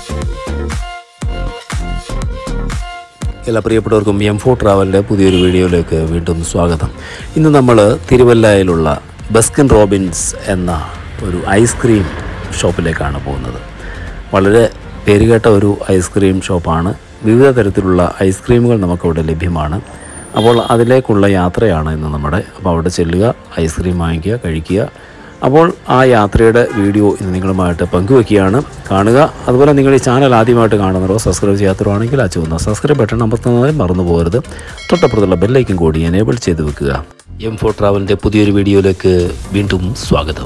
എല്ലാ പ്രിയപ്പെട്ടവർക്കും M four ട്രാവലിൻ്റെ പുതിയൊരു വീഡിയോയിലേക്ക് വീണ്ടും സ്വാഗതം ഇന്ന് നമ്മൾ തിരുവല്ലയിലുള്ള ബസ്കിൻ റോബിൻസ് എന്ന ഒരു ഐസ്ക്രീം ഷോപ്പിലേക്കാണ് പോകുന്നത് വളരെ പേരുകേട്ട ഒരു ഐസ്ക്രീം ഷോപ്പാണ് വിവിധ തരത്തിലുള്ള ഐസ്ക്രീമുകൾ നമുക്കവിടെ ലഭ്യമാണ് അപ്പോൾ അതിലേക്കുള്ള യാത്രയാണ് ഇന്ന് നമ്മുടെ അപ്പോൾ അവിടെ ചെല്ലുക ഐസ്ക്രീം വാങ്ങിക്കുക കഴിക്കുക അപ്പോൾ ആ യാത്രയുടെ വീഡിയോ ഇന്ന് നിങ്ങളുമായിട്ട് പങ്കുവെക്കുകയാണ് കാണുക അതുപോലെ നിങ്ങൾ ഈ ചാനൽ ആദ്യമായിട്ട് കാണുന്നവരോ സബ്സ്ക്രൈബ് ചെയ്യാത്തവരാണെങ്കിൽ ആ ചുവന്ന സബ്സ്ക്രൈബ് ബട്ടൺ അമർത്തുന്നതിന് മറന്നു പോകരുത് തൊട്ടപ്പുറത്തുള്ള ബെല്ലൈക്കും കൂടി എനേബിൾ ചെയ്ത് വെക്കുക എം ഫോർ ട്രാവലിൻ്റെ പുതിയൊരു വീഡിയോയിലേക്ക് വീണ്ടും സ്വാഗതം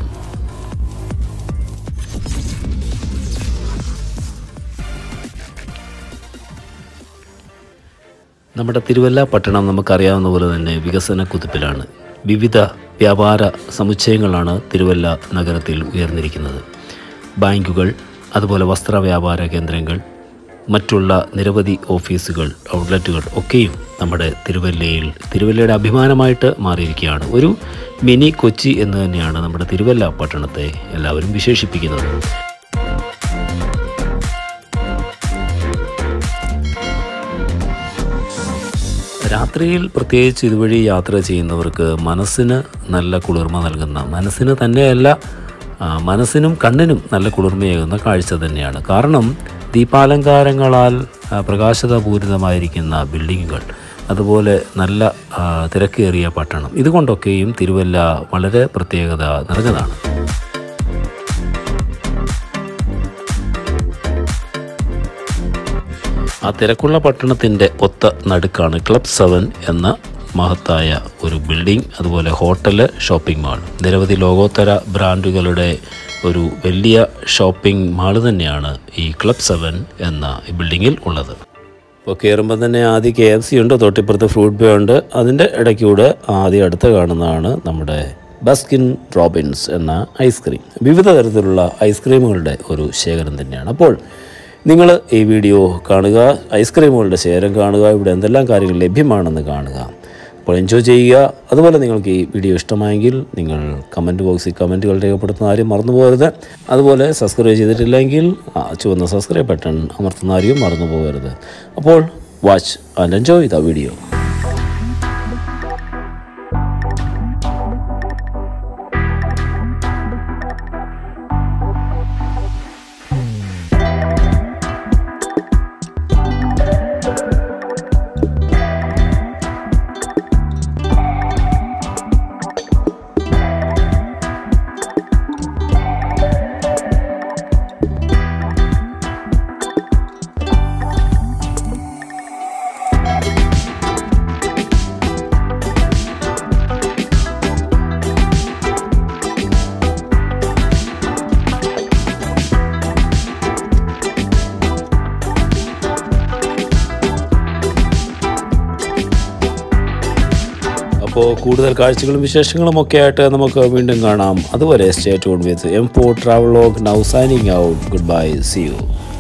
നമ്മുടെ തിരുവല്ല പട്ടണം നമുക്കറിയാവുന്ന പോലെ തന്നെ വികസന കുതിപ്പിലാണ് വിവിധ വ്യാപാര സമുച്ചയങ്ങളാണ് തിരുവല്ല നഗരത്തിൽ ഉയർന്നിരിക്കുന്നത് ബാങ്കുകൾ അതുപോലെ വസ്ത്ര വ്യാപാര കേന്ദ്രങ്ങൾ മറ്റുള്ള നിരവധി ഓഫീസുകൾ ഔട്ട്ലെറ്റുകൾ ഒക്കെയും നമ്മുടെ തിരുവല്ലയിൽ തിരുവല്ലയുടെ അഭിമാനമായിട്ട് മാറിയിരിക്കുകയാണ് ഒരു മിനി കൊച്ചി എന്ന് തന്നെയാണ് നമ്മുടെ തിരുവല്ല പട്ടണത്തെ എല്ലാവരും വിശേഷിപ്പിക്കുന്നത് രാത്രിയിൽ പ്രത്യേകിച്ച് ഇതുവഴി യാത്ര ചെയ്യുന്നവർക്ക് മനസ്സിന് നല്ല കുളിർമ നൽകുന്ന മനസ്സിന് തന്നെയല്ല ആ, മനസ്സിനും കണ്ണിനും നല്ല കുളിർമയേകുന്ന കാഴ്ച തന്നെയാണ് കാരണം ദീപാലങ്കാരങ്ങളാൽ ആ, പ്രകാശതപൂരിതമായിരിക്കുന്ന ബിൽഡിങ്ങുകൾ അതുപോലെ നല്ല ആ, തിരക്കേറിയ പട്ടണം ഇതുകൊണ്ടൊക്കെയും തിരുവല്ല വളരെ പ്രത്യേകത നിറഞ്ഞതാണ് ആ തിരക്കുള്ള പട്ടണത്തിൻ്റെ ഒത്ത നടുക്കാണ് ക്ലബ് സെവൻ എന്ന മഹത്തായ ഒരു ബിൽഡിംഗ് അതുപോലെ ഹോട്ടല് ഷോപ്പിംഗ് മാൾ നിരവധി ലോകോത്തര ബ്രാൻഡുകളുടെ ഒരു വലിയ ഷോപ്പിംഗ് മാള് തന്നെയാണ് ഈ ക്ലബ് സെവൻ എന്ന ഈ ബിൽഡിങ്ങിൽ ഉള്ളത് ഇപ്പോൾ കയറുമ്പോൾ തന്നെ ആദ്യം കെ എഫ് സി ഉണ്ട് തൊട്ടിപ്പുറത്ത് ഫ്രൂട്ട് ബേ ഉണ്ട് അതിൻ്റെ ഇടയ്ക്കൂടെ ആദ്യം അടുത്ത് കാണുന്നതാണ് നമ്മുടെ ബസ്കിൻ റോബിൻസ് എന്ന ഐസ്ക്രീം വിവിധ തരത്തിലുള്ള ഐസ്ക്രീമുകളുടെ ഒരു ശേഖരം തന്നെയാണ് അപ്പോൾ നിങ്ങൾ ഈ വീഡിയോ കാണുക ഐസ്ക്രീമുകളുടെ ശേഖരം കാണുക ഇവിടെ എന്തെല്ലാം കാര്യങ്ങൾ ലഭ്യമാണെന്ന് കാണുക അപ്പോൾ എൻജോയ് ചെയ്യുക അതുപോലെ നിങ്ങൾക്ക് ഈ വീഡിയോ ഇഷ്ടമായെങ്കിൽ നിങ്ങൾ കമൻറ്റ് ബോക്സിൽ കമൻറ്റുകൾ രേഖപ്പെടുത്തുന്ന ആരും മറന്നു പോകരുത് അതുപോലെ സബ്സ്ക്രൈബ് ചെയ്തിട്ടില്ലെങ്കിൽ ആ ചുവന്ന സബ്സ്ക്രൈബ് ബട്ടൺ അമർത്തുന്ന ആരും മറന്നു പോകരുത് അപ്പോൾ watch and enjoy the video അപ്പോൾ കൂടുതൽ കാഴ്ചകളും വിശേഷങ്ങളും ഒക്കെ ആയിട്ട് നമുക്ക് വീണ്ടും കാണാം അതുവരെ stay tune with M four travelogue now signing out good bye see U